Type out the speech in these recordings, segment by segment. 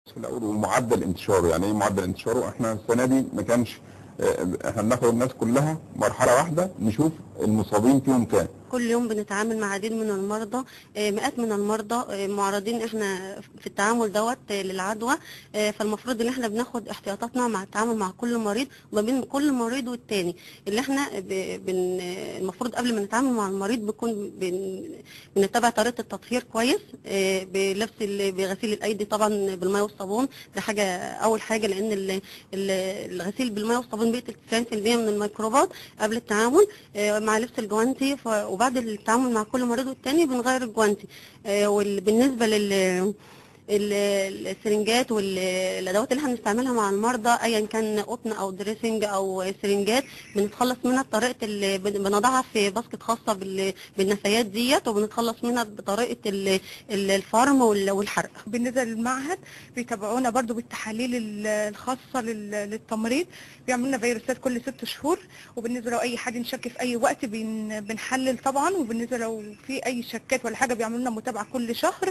في الاول ومعدل انتشاره يعني ايه معدل انتشاره احنا السنه دي ما كانش آه، احنا بناخد الناس كلها مرحله واحده نشوف المصابين فيهم كام كل يوم بنتعامل مع عديد من المرضى آه، مئات من المرضى آه، معرضين احنا في التعامل دوت آه، للعدوى آه، فالمفروض ان احنا بناخد احتياطاتنا مع التعامل مع كل مريض وما بين كل مريض والتاني اللي احنا ب- بن آه، المفروض قبل ما نتعامل مع المريض بنكون بن- بنتبع طريقه التطهير كويس آه، بلبس ال- بغسيل الايدي طبعا بالماء والصابون ده حاجه اول حاجه لان ال- ال- الغسيل بالماء والصابون بيقتل 90% من الميكروبات قبل التعامل آه، مع لبس الجوانتي ف- وبعد التعامل مع كل مريض والتاني بنغير الجوانتي آه، وبالنسبه لل ال- السرنجات والادوات اللي احنا بنستعملها مع المرضى ايا كان قطن او دريسنج او سرنجات بنتخلص منها بطريقه ال- بن- بنضعها في باسكت خاصه بال- بالنفايات ديت وبنتخلص منها بطريقه ال- ال- الفرم وال- والحرق بالنسبه للمعهد بيتابعونا برضو بالتحاليل ال- الخاصه لل- للتمريض بيعملوا لنا فيروسات كل ست شهور وبالنسبه لو اي حد نشك في اي وقت بن بنحلل طبعا وبالنسبه لو في اي شكات ولا حاجه بيعملوا لنا متابعه كل شهر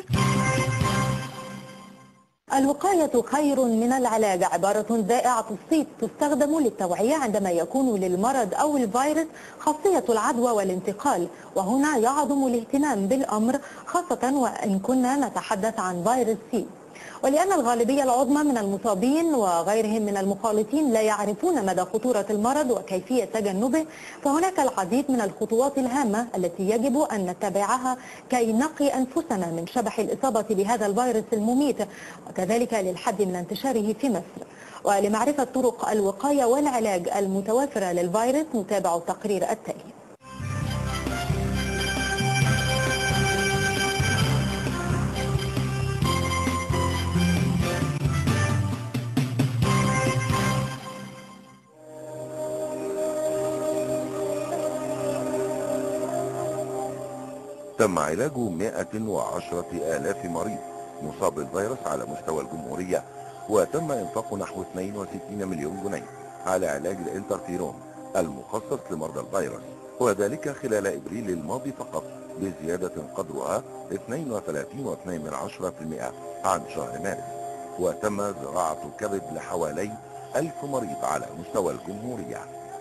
الوقاية خير من العلاج عبارة ذائعة الصيت تستخدم للتوعية عندما يكون للمرض أو الفيروس خاصية العدوى والانتقال وهنا يعظم الاهتمام بالأمر خاصة وإن كنا نتحدث عن فيروس سي ولأن الغالبية العظمى من المصابين وغيرهم من المخالطين لا يعرفون مدى خطورة المرض وكيفية تجنبه فهناك العديد من الخطوات الهامة التي يجب أن نتبعها كي نقي أنفسنا من شبح الإصابة بهذا الفيروس المميت وكذلك للحد من انتشاره في مصر ولمعرفة طرق الوقاية والعلاج المتوافرة للفيروس نتابع التقرير التالي تم علاج 110 آلاف مريض مصاب بالفيروس على مستوى الجمهورية وتم إنفاق نحو 62 مليون جنيه على علاج الانترفيرون المخصص لمرضى الفيروس وذلك خلال إبريل الماضي فقط بزيادة قدرها 32.2% عن شهر مارس وتم زراعة كبد لحوالي ألف مريض على مستوى الجمهورية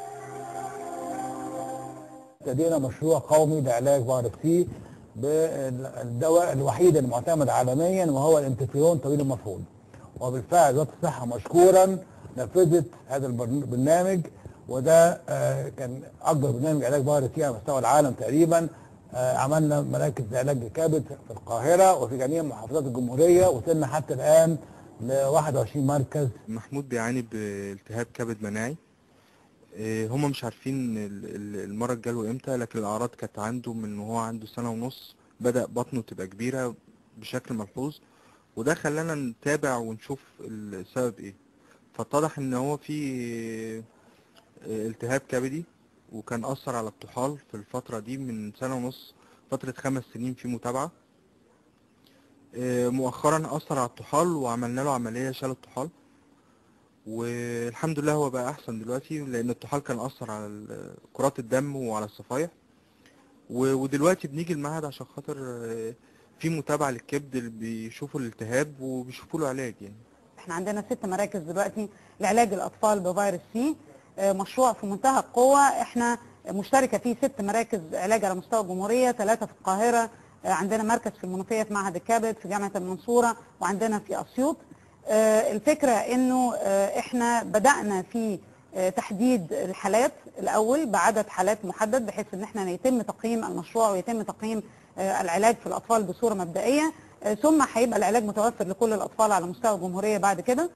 ابتدينا مشروع قومي لعلاج فيروس سي بالدواء الوحيد المعتمد عالميا وهو الانترفيرون طويل المفعول وبالفعل وزاره الصحه مشكورا نفذت هذا البرنامج وده آه، كان اكبر برنامج علاج فيروس سي على مستوى العالم تقريبا آه، عملنا مراكز علاج الكبد في القاهره وفي جميع محافظات الجمهوريه وصلنا حتى الان ل 21 مركز محمود بيعاني بالتهاب كبد مناعي إيه، هما مش عارفين ال- ال- المرض جاله امتى لكن الاعراض كانت عنده من وهو عنده سنة ونص بدأ بطنه تبقى كبيرة بشكل ملحوظ وده خلانا نتابع ونشوف السبب ايه فاتضح ان هو في إيه، التهاب كبدي وكان اثر على الطحال في الفترة دي من سنة ونص فترة خمس سنين في متابعة إيه، مؤخرا اثر على الطحال وعملنا له عملية شال الطحال والحمد لله هو بقى احسن دلوقتي لان الطحال كان اثر على ال- كرات الدم وعلى الصفائح و- ودلوقتي بنيجي المعهد عشان خاطر آه، في متابعة للكبد اللي بيشوفوا الالتهاب وبيشوفوا له علاج يعني احنا عندنا ست مراكز دلوقتي لعلاج الاطفال بفيروس سي آه، مشروع في منتهى القوه احنا مشتركه فيه ست مراكز علاج على مستوى الجمهوريه ثلاثه في القاهره آه، عندنا مركز في المنوفيه في معهد الكبد في جامعه المنصوره وعندنا في اسيوط آه، الفكره انه آه، احنا بدانا في آه، تحديد الحالات الاول بعدد حالات محدد بحيث ان احنا يتم تقييم المشروع ويتم تقييم آه، العلاج في الاطفال بصوره مبدئيه آه، ثم هيبقى العلاج متوفر لكل الاطفال على مستوى الجمهوريه بعد كده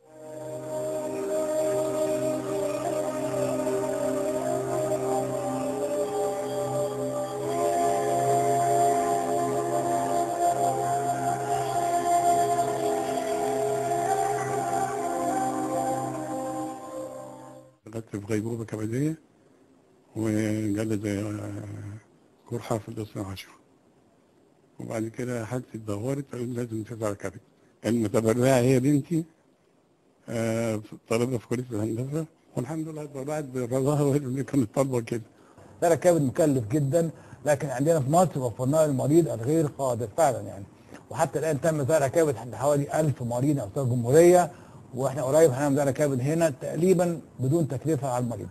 دخلت في غيبوبة كبدية وجلد قرحة في الاثنى عشر وبعد كده حالتي اتدهورت فقلت لازم تزرع كبد المتبرعة هي بنتي آه، طالبة في كلية الهندسة والحمد لله اتبرعت بالرضاها وهي اللي كانت طالبة كده ده الكبد مكلف جدا لكن عندنا في مصر وفرناه للمريض الغير قادر فعلا يعني وحتى الان تم زرع كبد عند حوالي 1000 مريض على مستوى الجمهوريه واحنا قريب هنعمل زرع كبد هنا تقريبا بدون تكلفه على المريض.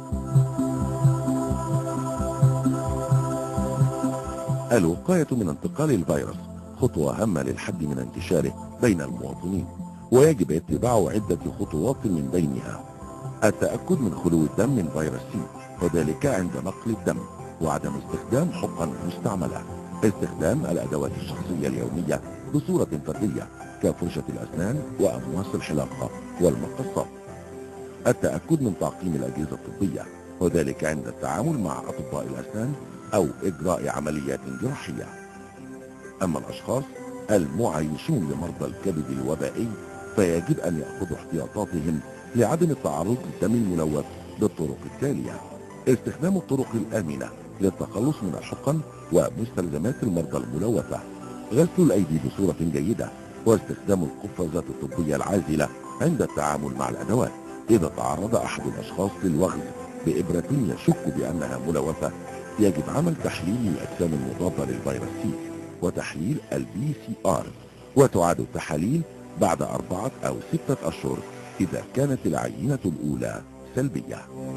الوقاية من انتقال الفيروس خطوة هامة للحد من انتشاره بين المواطنين ويجب اتباع عدة خطوات من بينها التأكد من خلو الدم من فيروس سي وذلك عند نقل الدم وعدم استخدام حقن مستعملة استخدام الأدوات الشخصية اليومية بصورة فردية كفرشة الأسنان وأمواس الحلاقة والمقصات التأكد من تعقيم الأجهزة الطبية وذلك عند التعامل مع أطباء الأسنان أو إجراء عمليات جراحية أما الأشخاص المعايشون لمرضى الكبد الوبائي فيجب أن يأخذوا احتياطاتهم لعدم التعرض للدم الملوث بالطرق التالية استخدام الطرق الآمنة للتخلص من الحقن ومستلزمات المرضى الملوثة غسل الأيدي بصورة جيدة واستخدام القفازات الطبية العازلة عند التعامل مع الأدوات إذا تعرض أحد الأشخاص للوغز بإبرة يشك بأنها ملوثة يجب عمل تحليل للأجسام المضادة للفيروس سي وتحليل البي سي ار وتعاد التحاليل بعد أربعة أو ستة أشهر إذا كانت العينة الأولى سلبية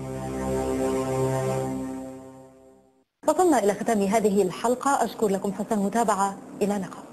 وصلنا إلى ختام هذه الحلقة أشكر لكم حسن المتابعة إلى اللقاء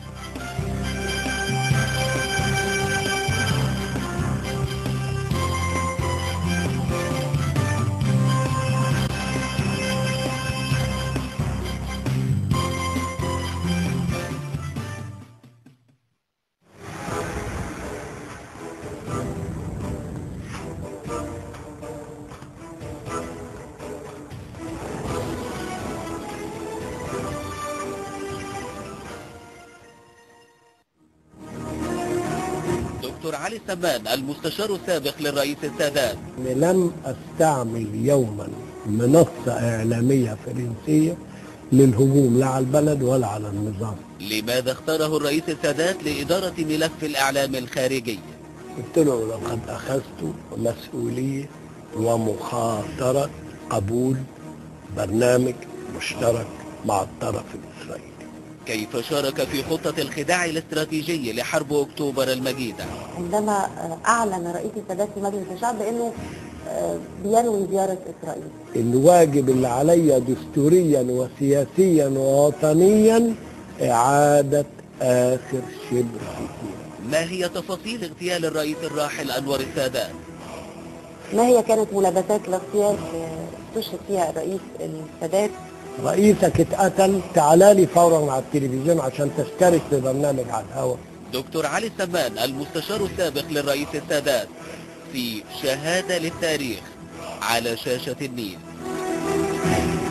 دكتور علي السمان المستشار السابق للرئيس السادات لم استعمل يوما منصة اعلامية فرنسية للهجوم لا على البلد ولا على النظام لماذا اختاره الرئيس السادات لإدارة ملف الإعلام الخارجي قلت له لقد اخذت مسؤولية ومخاطرة قبول برنامج مشترك مع الطرف الاسرائيلي كيف شارك في خطة الخداع الاستراتيجي لحرب أكتوبر المجيدة عندما أعلن رئيس السادات في مجلس الشعب بأنه بينوي زيارة إسرائيل الواجب اللي عليا دستوريا وسياسيا ووطنيا إعادة آخر شبر حكومة ما هي تفاصيل اغتيال الرئيس الراحل أنور السادات ما هي كانت ملابسات الاغتيال استشهد فيها الرئيس السادات رئيسك اتقتل تعالى لي فورا على التلفزيون عشان تشترك في برنامج على الهواء دكتور علي السمان المستشار السابق للرئيس السادات في شهادة للتاريخ على شاشة النيل